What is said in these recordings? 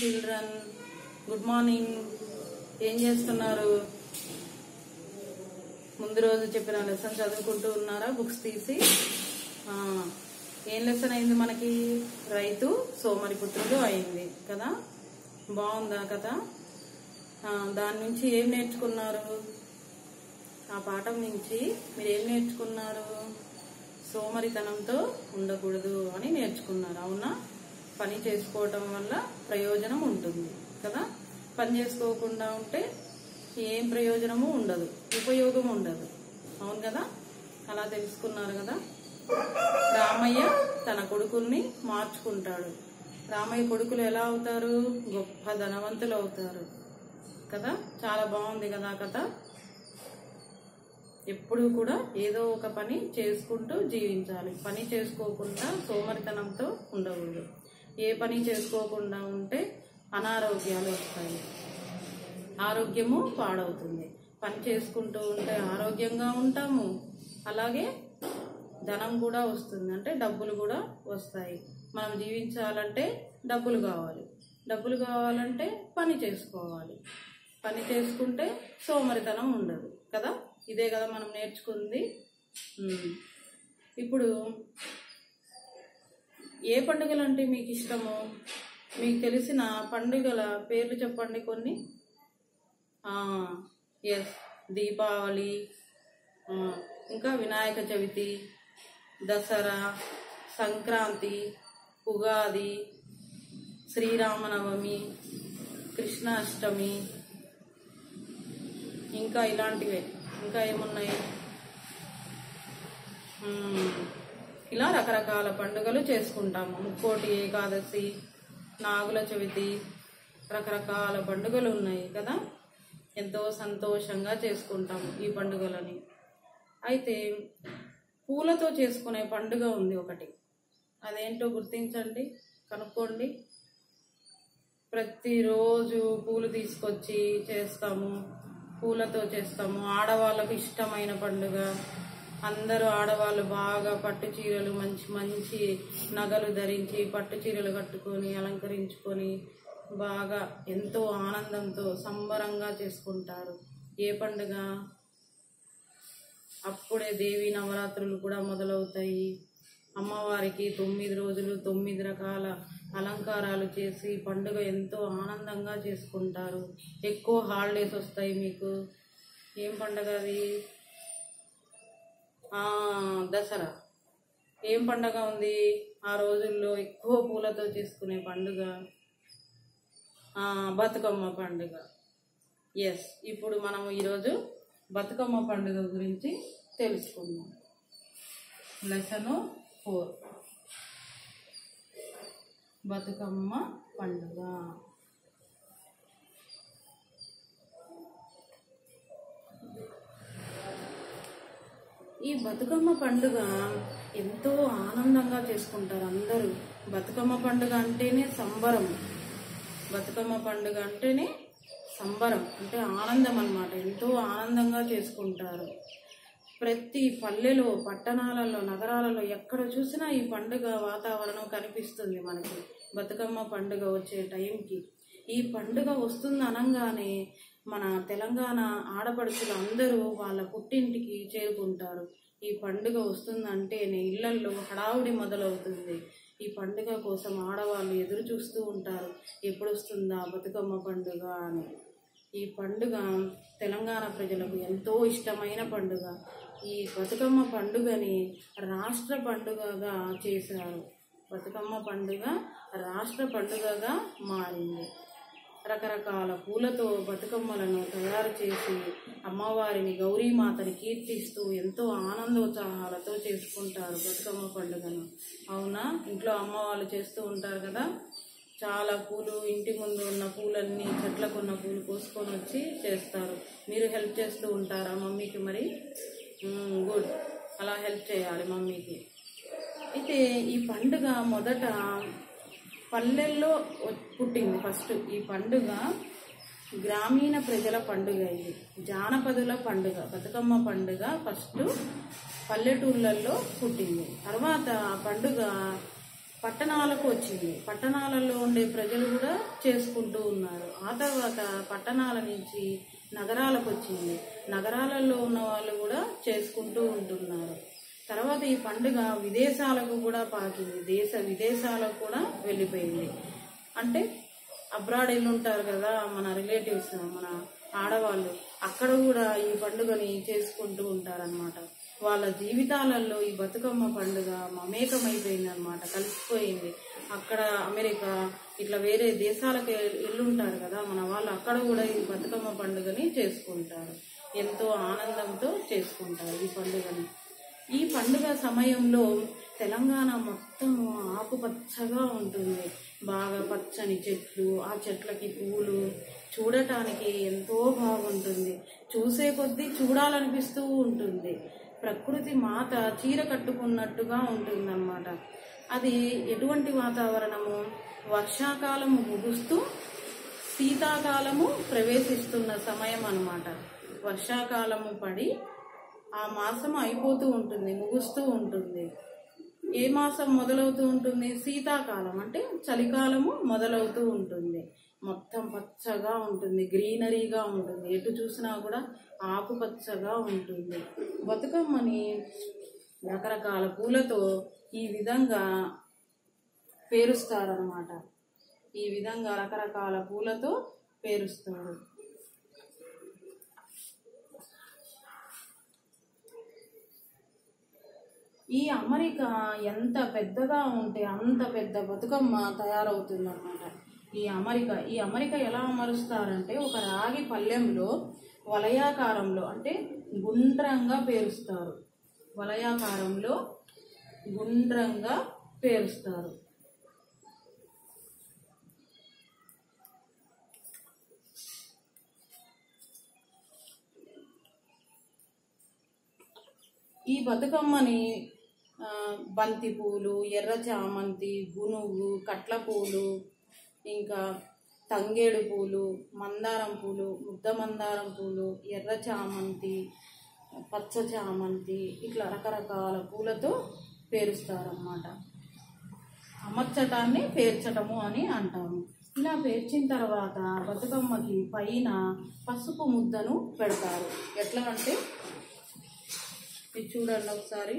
Children good morning ఏం చేస్తున్నారు ముందు రోజు చెప్పిన లెసన్ చదువుకుంటూ ఉన్నారా బుక్స్ తీసి ఆ, ఏం లెసన్ అయింది మనకి రైతు సోమరిపుత్రుడు అయింది కదా బాగుందా కదా ఆ, దాని నుంచి ఏం నేర్చుకున్నారు ఆ పాఠం నుంచి మీరు ఏం నేర్చుకున్నారు సోమరితనంతో ఉండకూడదు అని నేర్చుకున్నారు అవునా పని చేసుకోవటం వల్ల ప్రయోజనం ఉంటుంది కదా పని చేసుకోకుండా ఉంటే ఏం ప్రయోజనము ఉండదు ఉపయోగం ఉండదు అవును కదా అలా తెలుసుకున్నారు కదా రామయ్య తన కొడుకుల్ని మార్చుకుంటాడు రామయ్య కొడుకులు ఎలా అవుతారు గొప్ప ధనవంతులు అవుతారు కదా చాలా బాగుంది కదా ఆ కథ ఎప్పుడూ కూడా ఏదో ఒక పని చేసుకుంటూ జీవించాలి పని చేసుకోకుండా సోమరితనంతో ఉండకూడదు ఏ పని చేసుకోకుండా ఉంటే అనారోగ్యాలు వస్తాయి ఆరోగ్యము పాడవుతుంది పని చేసుకుంటూ ఉంటే ఆరోగ్యంగా ఉంటాము అలాగే ధనం కూడా వస్తుంది అంటే డబ్బులు కూడా వస్తాయి మనం జీవించాలంటే డబ్బులు కావాలి డబ్బులు కావాలంటే పని చేసుకోవాలి పని చేసుకుంటే సోమరితనం ఉండదు కదా ఇదే కదా మనం నేర్చుకుంది ఉమ్. ఇప్పుడు ఏ పండుగలు అంటే మీకు ఇష్టము మీకు తెలిసిన పండుగల పేర్లు చెప్పండి కొన్ని ఎస్ దీపావళి ఆ, ఇంకా వినాయక చవితి దసరా సంక్రాంతి ఉగాది శ్రీరామనవమి కృష్ణాష్టమి ఇంకా ఇలాంటివే ఇంకా ఏమున్నాయి మ్మ్. ఇలా రకరకాల పండుగలు చేసుకుంటాము ముక్కోటి ఏకాదశి నాగుల చవితి రకరకాల పండుగలు ఉన్నాయి కదా ఎంతో సంతోషంగా చేసుకుంటాము ఈ పండుగలని అయితే పూలతో చేసుకునే పండుగ ఉంది ఒకటి అదేంటో గుర్తించండి కనుక్కోండి ప్రతిరోజు పూలు తీసుకొచ్చి చేస్తాము పూలతో చేస్తాము ఆడవాళ్ళకు ఇష్టమైన పండుగ అందరూ ఆడవాళ్ళు బాగా పట్టు చీరలు మంచి మంచి నగలు ధరించి పట్టు చీరలు కట్టుకొని అలంకరించుకొని బాగా ఎంతో ఆనందంతో సంబరంగా చేసుకుంటారు ఏ పండుగ అప్పుడే దేవి నవరాత్రులు కూడా మొదలవుతాయి అమ్మవారికి తొమ్మిది రోజులు తొమ్మిది రకాల అలంకారాలు చేసి పండుగ ఎంతో ఆనందంగా చేసుకుంటారు ఎక్కువ హాలిడేస్ వస్తాయి మీకు ఏం పండుగ అది ఆ, దసరా ఏం పండగ ఉంది ఆ రోజుల్లో ఎక్కువ పూలతో చేసుకునే పండుగ ఆ, బతుకమ్మ పండుగ ఎస్ ఇప్పుడు మనం ఈరోజు బతుకమ్మ పండుగ గురించి తెలుసుకుందాం లెసను ఫోర్ బతుకమ్మ పండుగ ఈ బతుకమ్మ పండుగ ఎంతో ఆనందంగా చేసుకుంటారు అందరూ బతుకమ్మ పండుగ అంటేనే సంబరం బతుకమ్మ పండుగ అంటేనే సంబరం అంటే ఆనందం అన్నమాట ఎంతో ఆనందంగా చేసుకుంటారు ప్రతి పల్లెలో పట్టణాలలో నగరాలలో ఎక్కడ చూసినా ఈ పండుగ వాతావరణం కనిపిస్తుంది మనకి బతుకమ్మ పండుగ వచ్చే టైంకి ఈ పండుగ వస్తుంది అనగానే మన తెలంగాణ ఆడపడుచులు అందరూ వాళ్ళ పుట్టింటికి చేరుకుంటారు ఈ పండుగ వస్తుందంటేనే ఇళ్లల్లో హడావుడి మొదలవుతుంది ఈ పండుగ కోసం ఆడవాళ్ళు ఎదురు చూస్తూ ఉంటారు ఎప్పుడు వస్తుందా బతుకమ్మ పండుగ అని ఈ పండుగ తెలంగాణ ప్రజలకు ఎంతో ఇష్టమైన పండుగ ఈ బతుకమ్మ పండుగని రాష్ట్ర పండుగగా చేశారు బతుకమ్మ పండుగ రాష్ట్ర పండుగగా మారింది రకరకాల పూలతో బతుకమ్మలను తయారు చేసి అమ్మవారిని గౌరీమాతని కీర్తిస్తూ ఎంతో ఆనందోత్సాహాలతో చేసుకుంటారు బతుకమ్మ పండుగను అవునా ఇంట్లో అమ్మ వాళ్ళు చేస్తూ ఉంటారు కదా చాలా పూలు ఇంటి ముందు ఉన్న పూలన్నీ చెట్లకు ఉన్న పూలు కోసుకొని వచ్చి చేస్తారు మీరు హెల్ప్ చేస్తూ ఉంటారా మమ్మీకి మరి గుడ్ అలా హెల్ప్ చేయాలి మమ్మీకి అయితే ఈ పండుగ మొదట పల్లెల్లో వ- పుట్టింది ఫస్ట్ ఈ పండుగ గ్రామీణ ప్రజల పండుగ ఇది జానపదుల పండుగ బతుకమ్మ పండుగ ఫస్ట్ పల్లెటూళ్ళల్లో పుట్టింది తర్వాత ఆ పండుగ పట్టణాలకు వచ్చింది పట్టణాలలో ఉండే ప్రజలు కూడా చేసుకుంటూ ఉన్నారు ఆ తర్వాత పట్టణాల నుంచి నగరాలకు వచ్చింది నగరాలలో ఉన్న వాళ్ళు కూడా చేసుకుంటూ ఉంటున్నారు తర్వాత ఈ పండుగ విదేశాలకు కూడా పాకింది దేశ విదేశాలకు కూడా వెళ్ళిపోయింది అంటే అబ్రాడ్ వెళ్ళి ఉంటారు కదా మన రిలేటివ్స్ మన ఆడవాళ్ళు అక్కడ కూడా ఈ పండుగని చేసుకుంటూ ఉంటారనమాట వాళ్ళ జీవితాలలో ఈ బతుకమ్మ పండుగ మమేకమైపోయింది అనమాట కలిసిపోయింది అక్కడ అమెరికా ఇట్లా వేరే దేశాలకు వెళ్ళుంటారు కదా మన వాళ్ళు అక్కడ కూడా ఈ బతుకమ్మ పండుగని చేసుకుంటారు ఎంతో ఆనందంతో చేసుకుంటారు ఈ పండుగని ఈ పండుగ సమయంలో తెలంగాణ మొత్తం ఆకుపచ్చగా ఉంటుంది బాగా పచ్చని చెట్లు ఆ చెట్లకి పూలు చూడటానికి ఎంతో బాగుంటుంది చూసే కొద్దీ చూడాలనిపిస్తూ ఉంటుంది ప్రకృతి మాత చీర కట్టుకున్నట్టుగా ఉంటుందన్నమాట అది ఎటువంటి వాతావరణము వర్షాకాలము ముగుస్తూ శీతాకాలము ప్రవేశిస్తున్న సమయం అన్నమాట వర్షాకాలము పడి ఆ మాసం అయిపోతూ ఉంటుంది ముగుస్తూ ఉంటుంది ఏ మాసం మొదలవుతూ ఉంటుంది శీతాకాలం అంటే చలికాలము మొదలవుతూ ఉంటుంది మొత్తం పచ్చగా ఉంటుంది గ్రీనరీగా ఉంటుంది ఎటు చూసినా కూడా ఆకుపచ్చగా ఉంటుంది బతుకమ్మని రకరకాల పూలతో ఈ విధంగా పేరుస్తారనమాట ఈ విధంగా రకరకాల పూలతో పేరుస్తారు ఈ అమరిక ఎంత పెద్దగా ఉంటే అంత పెద్ద బతుకమ్మ తయారవుతుందన్నమాట ఈ అమరిక ఈ అమరిక ఎలా అమరుస్తారంటే ఒక రాగి పళ్ళెంలో వలయాకారంలో అంటే గుండ్రంగా పేరుస్తారు వలయాకారంలో గుండ్రంగా పేరుస్తారు ఈ బతుకమ్మని ఆ, బంతి పూలు ఎర్ర చామంతి గునుగు కట్ల పూలు ఇంకా తంగేడు పూలు మందారం పూలు ముద్ద మందారం పూలు ఎర్ర చామంతి పచ్చ చామంతి ఇట్లా రకరకాల పూలతో పేరుస్తారన్నమాట అమర్చటాన్ని పేర్చటము అని అంటాము ఇలా పేర్చిన తర్వాత బతుకమ్మకి పైన పసుపు ముద్దను పెడతారు ఎట్లా అంటే ఇది చూడండి ఒకసారి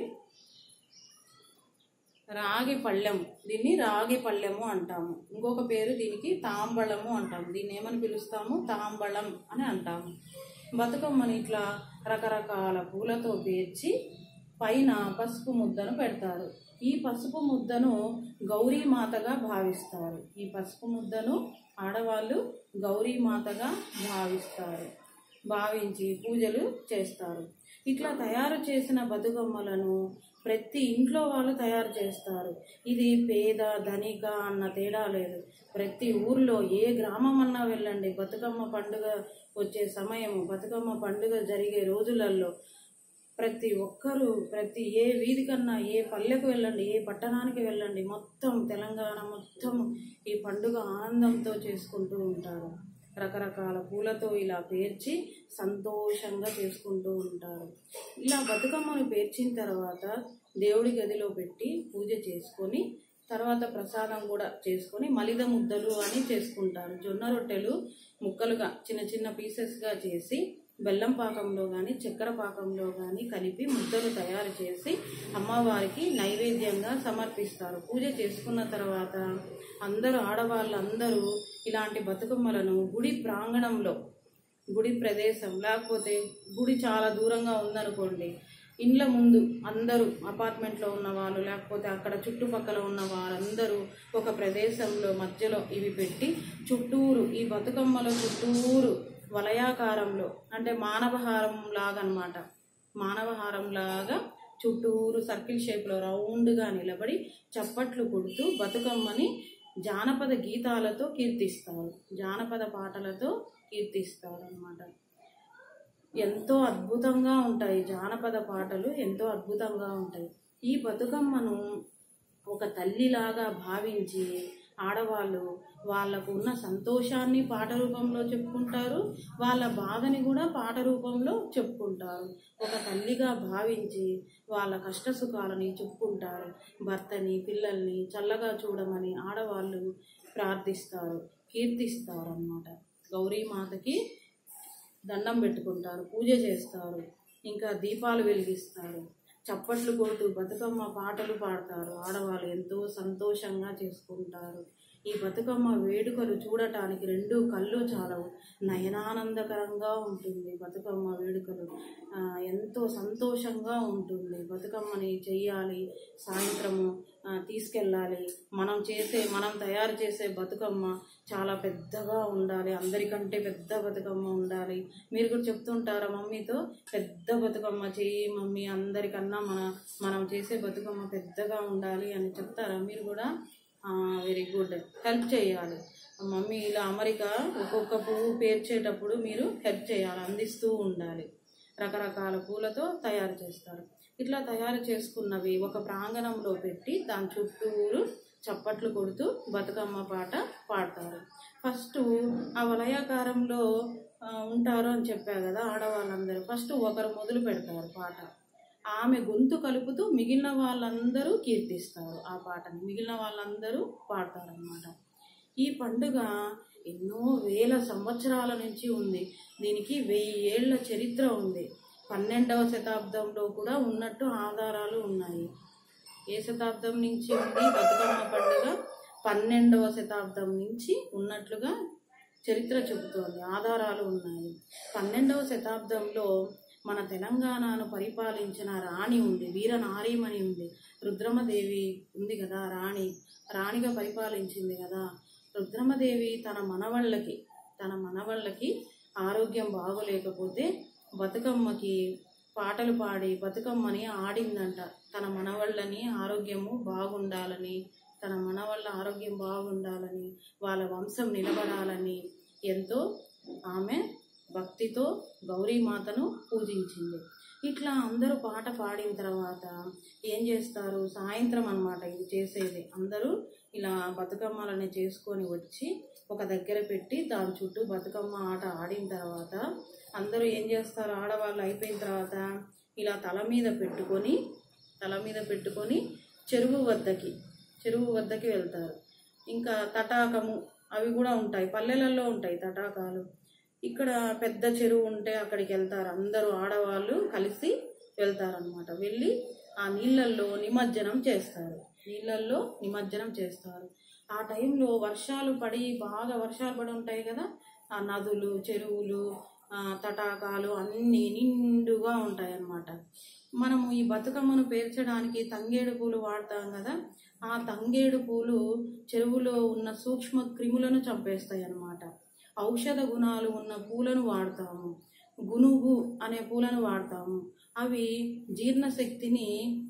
రాగి పళ్ళెం దీన్ని రాగి పళ్ళెము అంటాము ఇంకొక పేరు దీనికి తాంబళము అంటాము దీన్ని ఏమని పిలుస్తాము తాంబళం అని అంటాము బతుకమ్మని ఇట్లా రకరకాల పూలతో పేర్చి పైన పసుపు ముద్దను పెడతారు ఈ పసుపు ముద్దను గౌరీమాతగా భావిస్తారు ఈ పసుపు ముద్దను ఆడవాళ్ళు గౌరీమాతగా భావిస్తారు భావించి పూజలు చేస్తారు ఇట్లా తయారు చేసిన బతుకమ్మలను ప్రతి ఇంట్లో వాళ్ళు తయారు చేస్తారు ఇది పేద ధనిక అన్న తేడా లేదు ప్రతి ఊర్లో ఏ గ్రామం అన్నా వెళ్ళండి బతుకమ్మ పండుగ వచ్చే సమయము బతుకమ్మ పండుగ జరిగే రోజులలో ప్రతి ఒక్కరూ ప్రతి ఏ వీధి కన్నా ఏ పల్లెకు వెళ్ళండి ఏ పట్టణానికి వెళ్ళండి మొత్తం తెలంగాణ మొత్తం ఈ పండుగ ఆనందంతో చేసుకుంటూ ఉంటారు రకరకాల పూలతో ఇలా పేర్చి సంతోషంగా చేసుకుంటూ ఉంటారు ఇలా బతుకమ్మను పేర్చిన తర్వాత దేవుడి గదిలో పెట్టి పూజ చేసుకొని తర్వాత ప్రసాదం కూడా చేసుకొని మలిద ముద్దలు అని చేసుకుంటారు జొన్న రొట్టెలు ముక్కలుగా చిన్న చిన్న పీసెస్గా చేసి బెల్లం పాకంలో కానీ చక్కెర పాకంలో కానీ కలిపి ముద్దలు తయారు చేసి అమ్మవారికి నైవేద్యంగా సమర్పిస్తారు పూజ చేసుకున్న తర్వాత అందరూ ఆడవాళ్ళందరూ ఇలాంటి బతుకమ్మలను గుడి ప్రాంగణంలో గుడి ప్రదేశం లేకపోతే గుడి చాలా దూరంగా ఉందనుకోండి ఇండ్ల ముందు అందరూ అపార్ట్మెంట్లో ఉన్న వాళ్ళు లేకపోతే అక్కడ చుట్టుపక్కల ఉన్న వారందరూ ఒక ప్రదేశంలో మధ్యలో ఇవి పెట్టి చుట్టూరు ఈ బతుకమ్మల చుట్టూరు వలయాకారంలో అంటే మానవహారం లాగా అనమాట మానవహారం లాగా చుట్టూరు సర్కిల్ షేప్లో రౌండ్గా నిలబడి చప్పట్లు కొడుతూ బతుకమ్మని జానపద గీతాలతో కీర్తిస్తారు జానపద పాటలతో కీర్తిస్తారు అన్నమాట ఎంతో అద్భుతంగా ఉంటాయి జానపద పాటలు ఎంతో అద్భుతంగా ఉంటాయి ఈ బతుకమ్మను ఒక తల్లిలాగా భావించి ఆడవాళ్ళు వాళ్ళకు ఉన్న సంతోషాన్ని పాట రూపంలో చెప్పుకుంటారు వాళ్ళ బాధని కూడా పాట రూపంలో చెప్పుకుంటారు ఒక తల్లిగా భావించి వాళ్ళ కష్ట సుఖాలని చెప్పుకుంటారు భర్తని పిల్లల్ని చల్లగా చూడమని ఆడవాళ్ళు ప్రార్థిస్తారు కీర్తిస్తారు అన్నమాట గౌరీమాతకి దండం పెట్టుకుంటారు పూజ చేస్తారు ఇంకా దీపాలు వెలిగిస్తారు చప్పట్లు కొడుతూ బతుకమ్మ పాటలు పాడతారు ఆడవాళ్ళు ఎంతో సంతోషంగా చేసుకుంటారు ఈ బతుకమ్మ వేడుకలు చూడటానికి రెండు కళ్ళు చాలవు నయనానందకరంగా ఉంటుంది బతుకమ్మ వేడుకలు ఆ, ఎంతో సంతోషంగా ఉంటుంది బతుకమ్మని చెయ్యాలి సాయంత్రము ఆ, తీసుకెళ్ళాలి మనం చేసే మనం తయారు చేసే బతుకమ్మ చాలా పెద్దగా ఉండాలి అందరికంటే పెద్ద బతుకమ్మ ఉండాలి మీరు కూడా చెప్తుంటారా మమ్మీతో పెద్ద బతుకమ్మ చెయ్యి మమ్మీ అందరికన్నా మన మనం చేసే బతుకమ్మ పెద్దగా ఉండాలి అని చెప్తారా మీరు కూడా వెరీ గుడ్ హెల్ప్ చేయాలి మమ్మీ ఇలా అమరిక ఒక్కొక్క పువ్వు పేర్చేటప్పుడు మీరు హెల్ప్ చేయాలి అందిస్తూ ఉండాలి రకరకాల పూలతో తయారు చేస్తారు ఇట్లా తయారు చేసుకున్నవి ఒక ప్రాంగణంలో పెట్టి దాని చుట్టూరు చప్పట్లు కొడుతూ బతుకమ్మ పాట పాడతారు ఫస్ట్ ఆ వలయాకారంలో ఆ, ఉంటారు అని చెప్పా కదా ఆడవాళ్ళందరూ ఫస్ట్ ఒకరు మొదలు పెడతారు పాట ఆమె గొంతు కలుపుతూ మిగిలిన వాళ్ళందరూ కీర్తిస్తారు ఆ పాటని మిగిలిన వాళ్ళందరూ పాడతారన్నమాట ఈ పండుగ ఎన్నో వేల సంవత్సరాల నుంచి ఉంది దీనికి వెయ్యి ఏళ్ల చరిత్ర ఉంది పన్నెండవ శతాబ్దంలో కూడా ఉన్నట్టు ఆధారాలు ఉన్నాయి ఏ శతాబ్దం నుంచి ఉంది బతుకమ్మ పండుగ పన్నెండవ శతాబ్దం నుంచి ఉన్నట్లుగా చరిత్ర చెబుతోంది ఆధారాలు ఉన్నాయి పన్నెండవ శతాబ్దంలో మన తెలంగాణను పరిపాలించిన రాణి ఉంది వీర నారీమణి ఉంది రుద్రమదేవి ఉంది కదా రాణి రాణిగా పరిపాలించింది కదా రుద్రమదేవి తన మనవళ్ళకి తన మనవళ్ళకి ఆరోగ్యం బాగోలేకపోతే బతుకమ్మకి పాటలు పాడి బతుకమ్మని ఆడిందంట తన మనవళ్ళని ఆరోగ్యము బాగుండాలని తన మనవళ్ళ ఆరోగ్యం బాగుండాలని వాళ్ళ వంశం నిలబడాలని ఎంతో ఆమె భక్తితో గౌరీమాతను పూజించింది ఇట్లా అందరూ పాట పాడిన తర్వాత ఏం చేస్తారు సాయంత్రం అన్నమాట ఇది చేసేది అందరూ ఇలా బతుకమ్మలని చేసుకొని వచ్చి ఒక దగ్గర పెట్టి దాని చుట్టూ బతుకమ్మ ఆట ఆడిన తర్వాత అందరూ ఏం చేస్తారు ఆడవాళ్ళు అయిపోయిన తర్వాత ఇలా తల మీద పెట్టుకొని తల మీద పెట్టుకొని చెరువు వద్దకి చెరువు వద్దకి వెళ్తారు ఇంకా తటాకము అవి కూడా ఉంటాయి పల్లెలలో ఉంటాయి తటాకాలు ఇక్కడ పెద్ద చెరువు ఉంటే అక్కడికి వెళ్తారు అందరూ ఆడవాళ్ళు కలిసి వెళ్తారనమాట వెళ్ళి ఆ నీళ్ళల్లో నిమజ్జనం చేస్తారు నీళ్ళల్లో నిమజ్జనం చేస్తారు ఆ టైంలో వర్షాలు పడి బాగా వర్షాలు పడి ఉంటాయి కదా ఆ నదులు చెరువులు ఆ, తటాకాలు అన్నీ నిండుగా ఉంటాయి అన్నమాట మనము ఈ బతుకమ్మను పేర్చడానికి తంగేడు పూలు వాడతాం కదా ఆ తంగేడు పూలు చెరువులో ఉన్న సూక్ష్మ క్రిములను చంపేస్తాయి అన్నమాట ఔషధ గుణాలు ఉన్న పూలను వాడతాము గునుగు అనే పూలను వాడతాము అవి జీర్ణశక్తిని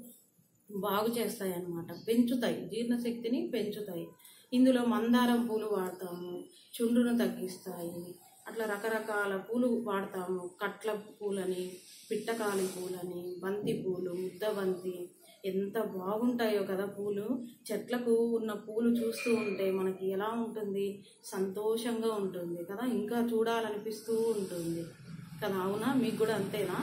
బాగు చేస్తాయి అన్నమాట పెంచుతాయి జీర్ణశక్తిని పెంచుతాయి ఇందులో మందారం పూలు వాడతాము చుండ్రును తగ్గిస్తాయి అట్లా రకరకాల పూలు వాడతాము కట్ల పూలని పిట్టకాలి పూలని బంతి పూలు ముద్దబంతి ఎంత బాగుంటాయో కదా పూలు చెట్లకు ఉన్న పూలు చూస్తూ ఉంటే మనకి ఎలా ఉంటుంది సంతోషంగా ఉంటుంది కదా ఇంకా చూడాలనిపిస్తూ ఉంటుంది కదా అవునా మీకు కూడా అంతేనా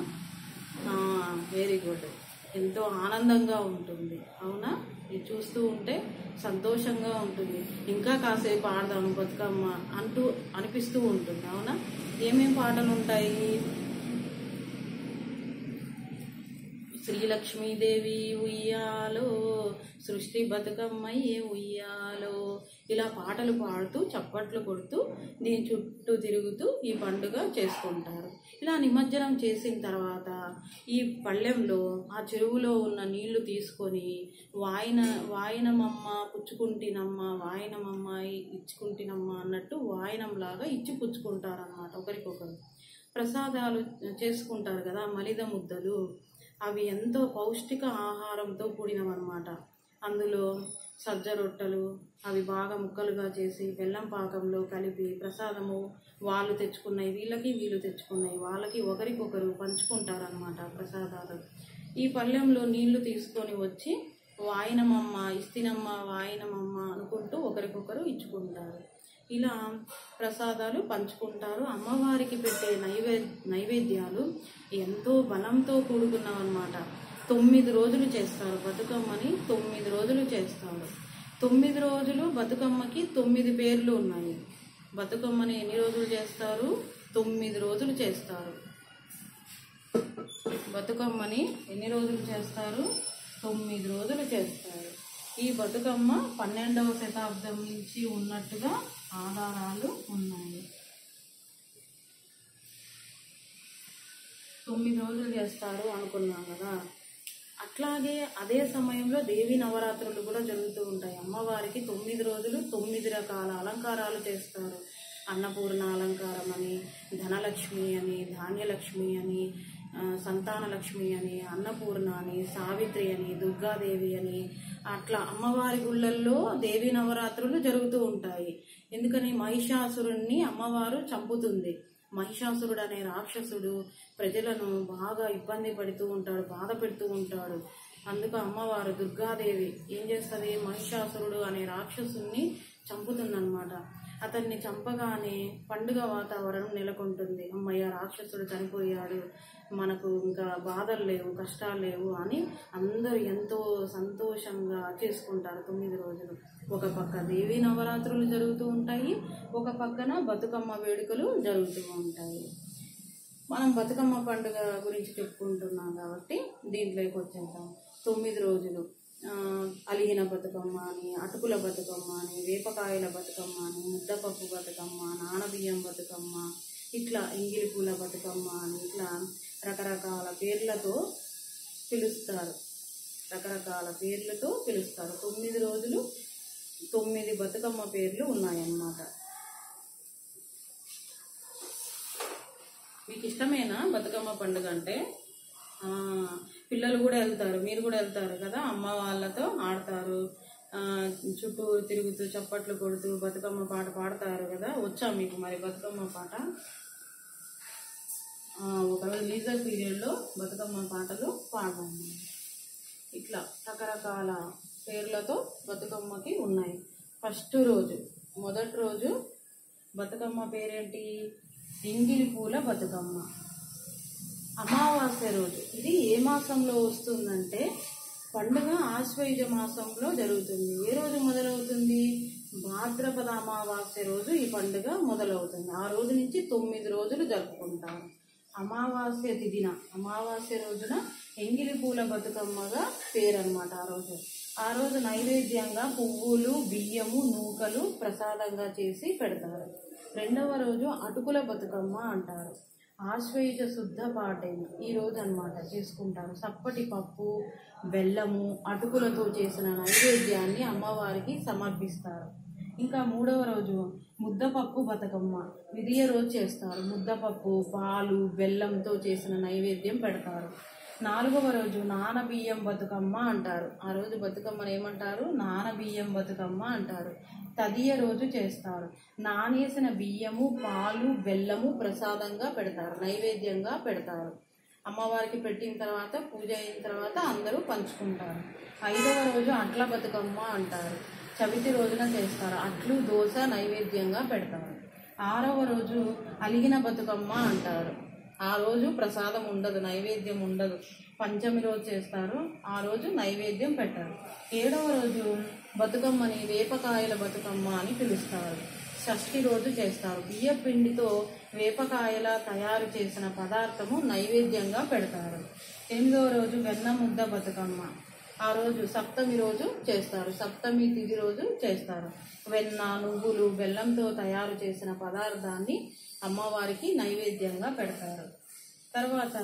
వెరీ గుడ్ ఎంతో ఆనందంగా ఉంటుంది అవునా ఇది చూస్తూ ఉంటే సంతోషంగా ఉంటుంది ఇంకా కాసేపు ఆడదాం బతుకమ్మ అంటూ అనిపిస్తూ ఉంటుంది అవునా ఏమేం పాటలు ఉంటాయి శ్రీలక్ష్మీదేవి ఉయ్యాలో సృష్టి బతుకమ్మయ్యే ఉయ్యాలో ఇలా పాటలు పాడుతూ చప్పట్లు కొడుతూ దీని చుట్టూ తిరుగుతూ ఈ పండుగ చేసుకుంటారు ఇలా నిమజ్జనం చేసిన తర్వాత ఈ పళ్ళెంలో ఆ చెరువులో ఉన్న నీళ్లు తీసుకొని వాయిన వాయినమమ్మ పుచ్చుకుంటినమ్మ వాయినమమ్మ ఇచ్చుకుంటినమ్మ అన్నట్టు వాయినంలాగా ఇచ్చి పుచ్చుకుంటారన్నమాట ఒకరికొకరు ప్రసాదాలు చేసుకుంటారు కదా మలిద ముద్దలు అవి ఎంతో పౌష్టిక ఆహారంతో కూడినవన్నమాట అందులో సజ్జ రొట్టెలు అవి బాగా ముక్కలుగా చేసి బెల్లం పాకంలో కలిపి ప్రసాదము వాళ్ళు తెచ్చుకున్నాయి వీళ్ళకి వీళ్ళు తెచ్చుకున్నాయి వాళ్ళకి ఒకరికొకరు పంచుకుంటారనమాట ప్రసాదాలు ఈ పళ్ళెంలో నీళ్లు తీసుకొని వచ్చి వాయినమమ్మ ఇస్తినమ్మ వాయినమమ్మ అనుకుంటూ ఒకరికొకరు ఇచ్చుకుంటారు ఇలా ప్రసాదాలు పంచుకుంటారు అమ్మవారికి పెట్టే నైవే నైవేద్యాలు ఎంతో బలంతో కూడుకున్నవన్నమాట తొమ్మిది రోజులు చేస్తారు బతుకమ్మని తొమ్మిది రోజులు చేస్తారు తొమ్మిది రోజులు బతుకమ్మకి తొమ్మిది పేర్లు ఉన్నాయి బతుకమ్మని ఎన్ని రోజులు చేస్తారు తొమ్మిది రోజులు చేస్తారు బతుకమ్మని ఎన్ని రోజులు చేస్తారు తొమ్మిది రోజులు చేస్తారు ఈ బతుకమ్మ పన్నెండవ శతాబ్దం నుంచి ఉన్నట్టుగా ఆధారాలు ఉన్నాయి తొమ్మిది రోజులు చేస్తారు అనుకున్నాం కదా అట్లాగే అదే సమయంలో దేవి నవరాత్రులు కూడా జరుగుతూ ఉంటాయి అమ్మవారికి తొమ్మిది రోజులు తొమ్మిది రకాల అలంకారాలు చేస్తారు అన్నపూర్ణ అలంకారం అని ధనలక్ష్మి అని ధాన్యలక్ష్మి అని ఆ, సంతానలక్ష్మి అని అన్నపూర్ణ అని సావిత్రి అని దుర్గాదేవి అని అట్లా అమ్మవారి గుళ్ళల్లో దేవి నవరాత్రులు జరుగుతూ ఉంటాయి ఎందుకని మహిషాసురుణ్ణి అమ్మవారు చంపుతుంది మహిషాసురుడు అనే రాక్షసుడు ప్రజలను బాగా ఇబ్బంది పెడుతూ ఉంటాడు బాధ పెడుతూ ఉంటాడు అందుకు అమ్మవారు దుర్గాదేవి ఏం చేస్తుంది మహిషాసురుడు అనే రాక్షసుని చంపుతుందన్నమాట అతన్ని చంపగానే పండుగ వాతావరణం నెలకొంటుంది అమ్మయ్య రాక్షసుడు చనిపోయాడు మనకు ఇంకా బాధలు లేవు కష్టాలు లేవు అని అందరూ ఎంతో సంతోషంగా చేసుకుంటారు తొమ్మిది రోజులు ఒక పక్క దేవీ నవరాత్రులు జరుగుతూ ఉంటాయి ఒక పక్కన బతుకమ్మ వేడుకలు జరుగుతూ ఉంటాయి మనం బతుకమ్మ పండుగ గురించి చెప్పుకుంటున్నాం కాబట్టి దీంట్లోకి వచ్చేద్దాం తొమ్మిది రోజులు ఆ, అలిగిన బతుకమ్మ అని అటుకుల బతుకమ్మ అని వేపకాయల బతుకమ్మ అని ముద్దపప్పు బతుకమ్మ నానబియ్యం బతుకమ్మ ఇట్లా ఎంగిలి పూల బతుకమ్మ అని ఇట్లా రకరకాల పేర్లతో పిలుస్తారు రకరకాల పేర్లతో పిలుస్తారు తొమ్మిది రోజులు తొమ్మిది బతుకమ్మ పేర్లు ఉన్నాయన్నమాట మీకు ఇష్టమేనా బతుకమ్మ పండుగ అంటే ఆ, పిల్లలు కూడా వెళ్తారు మీరు కూడా వెళ్తారు కదా అమ్మ వాళ్ళతో ఆడతారు ఆ, చుట్టూ తిరుగుతూ చప్పట్లు కొడుతూ బతుకమ్మ పాట పాడతారు కదా వచ్చా మీకు మరి బతుకమ్మ పాట ఆ, ఒకరోజు లీజర్ పీరియడ్లో బతుకమ్మ పాటలు పాడదాము ఇట్లా రకరకాల పేర్లతో బతుకమ్మకి ఉన్నాయి ఫస్ట్ రోజు మొదటి రోజు బతుకమ్మ పేరేంటి ఎంగిలి పూల బతుకమ్మ అమావాస్య రోజు ఇది ఏ మాసంలో వస్తుందంటే పండుగ ఆశ్వయుజ మాసంలో జరుగుతుంది ఏ రోజు మొదలవుతుంది భాద్రపద అమావాస్య రోజు ఈ పండుగ మొదలవుతుంది ఆ రోజు నుంచి తొమ్మిది రోజులు జరుపుకుంటారు అమావాస్య తిథిన అమావాస్య రోజున ఎంగిలి పూల బతుకమ్మగా పేరు అనమాట ఆ రోజు ఆ రోజు నైవేద్యంగా పువ్వులు బియ్యము నూకలు ప్రసాదంగా చేసి పెడతారు రెండవ రోజు అటుకుల బతుకమ్మ అంటారు ఆశ్వయుజ శుద్ధ పాటేను ఈ రోజు అన్నమాట చేసుకుంటారు సప్పటి పప్పు బెల్లము అటుకులతో చేసిన నైవేద్యాన్ని అమ్మవారికి సమర్పిస్తారు ఇంకా మూడవ రోజు ముద్దపప్పు బతుకమ్మ విధియ రోజు చేస్తారు ముద్దపప్పు పాలు బెల్లంతో చేసిన నైవేద్యం పెడతారు నాలుగవ రోజు నానబియ్యం బతుకమ్మ అంటారు ఆ రోజు బతుకమ్మను ఏమంటారు నానబియ్యం బతుకమ్మ అంటారు తదియ రోజు చేస్తారు నానేసిన బియ్యము పాలు బెల్లము ప్రసాదంగా పెడతారు నైవేద్యంగా పెడతారు అమ్మవారికి పెట్టిన తర్వాత పూజ అయిన తర్వాత అందరూ పంచుకుంటారు ఐదవ రోజు అట్ల బతుకమ్మ అంటారు చవితి రోజున చేస్తారు అట్లు దోశ నైవేద్యంగా పెడతారు ఆరవ రోజు అలిగిన బతుకమ్మ అంటారు ఆ రోజు ప్రసాదం ఉండదు నైవేద్యం ఉండదు పంచమి రోజు చేస్తారు ఆ రోజు నైవేద్యం పెట్టరు ఏడవ రోజు బతుకమ్మని వేపకాయల బతుకమ్మ అని పిలుస్తారు షష్ఠి రోజు చేస్తారు బియ్య పిండితో వేపకాయల తయారు చేసిన పదార్థము నైవేద్యంగా పెడతారు ఎనిమిదవ రోజు వెన్న ముద్ద బతుకమ్మ ఆ రోజు సప్తమి రోజు చేస్తారు సప్తమి తిథి రోజు చేస్తారు వెన్న నువ్వులు బెల్లంతో తయారు చేసిన పదార్థాన్ని అమ్మవారికి నైవేద్యంగా పెడతారు తర్వాత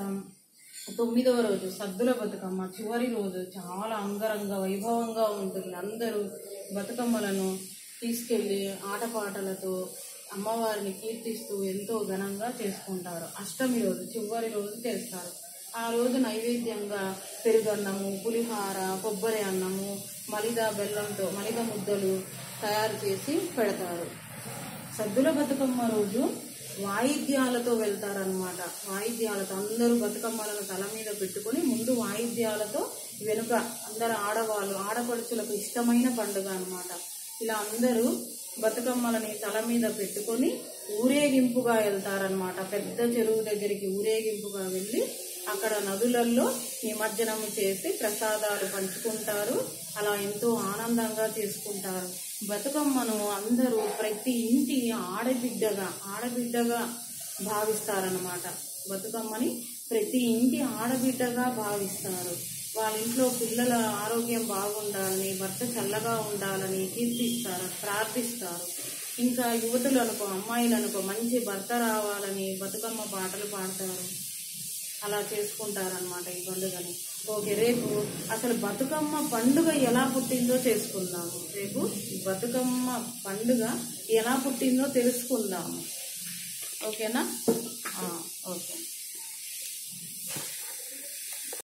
తొమ్మిదవ రోజు సద్దుల బతుకమ్మ చివరి రోజు చాలా అంగరంగ వైభవంగా ఉంటుంది అందరూ బతుకమ్మలను తీసుకెళ్ళి ఆటపాటలతో అమ్మవారిని కీర్తిస్తూ ఎంతో ఘనంగా చేసుకుంటారు అష్టమి రోజు చివరి రోజు చేస్తారు ఆ రోజు నైవేద్యంగా పెరుగన్నము పులిహార కొబ్బరి అన్నము మలిద బెల్లంతో మలిద ముద్దలు తయారు చేసి పెడతారు సద్దుల బతుకమ్మ రోజు వాయిద్యాలతో వెళ్తారనమాట వాయిద్యాలతో అందరూ బతుకమ్మలను తల మీద పెట్టుకొని ముందు వాయిద్యాలతో వెనుక అందరు ఆడవాళ్ళు ఆడపడుచులకు ఇష్టమైన పండుగ అన్నమాట ఇలా అందరూ బతుకమ్మలని తల మీద పెట్టుకొని ఊరేగింపుగా వెళ్తారనమాట పెద్ద చెరువు దగ్గరికి ఊరేగింపుగా వెళ్ళి అక్కడ నదులలో నిమజ్జనం చేసి ప్రసాదాలు పంచుకుంటారు అలా ఎంతో ఆనందంగా చేసుకుంటారు బతుకమ్మను అందరూ ప్రతి ఇంటి ఆడబిడ్డగా ఆడబిడ్డగా భావిస్తారనమాట బతుకమ్మని ప్రతి ఇంటి ఆడబిడ్డగా భావిస్తారు వాళ్ళ ఇంట్లో పిల్లల ఆరోగ్యం బాగుండాలని భర్త చల్లగా ఉండాలని కీర్తిస్తారు ప్రార్థిస్తారు ఇంకా యువతులు అనుకో అమ్మాయిలు అనుకో మంచి భర్త రావాలని బతుకమ్మ పాటలు పాడతారు అలా చేసుకుంటారనమాట ఈ పండుగని ఓకే రేపు అసలు బతుకమ్మ పండుగ ఎలా పుట్టిందో చేసుకుందాము రేపు ఈ బతుకమ్మ పండుగ ఎలా పుట్టిందో తెలుసుకుందాము ఓకేనా ఆ, ఓకే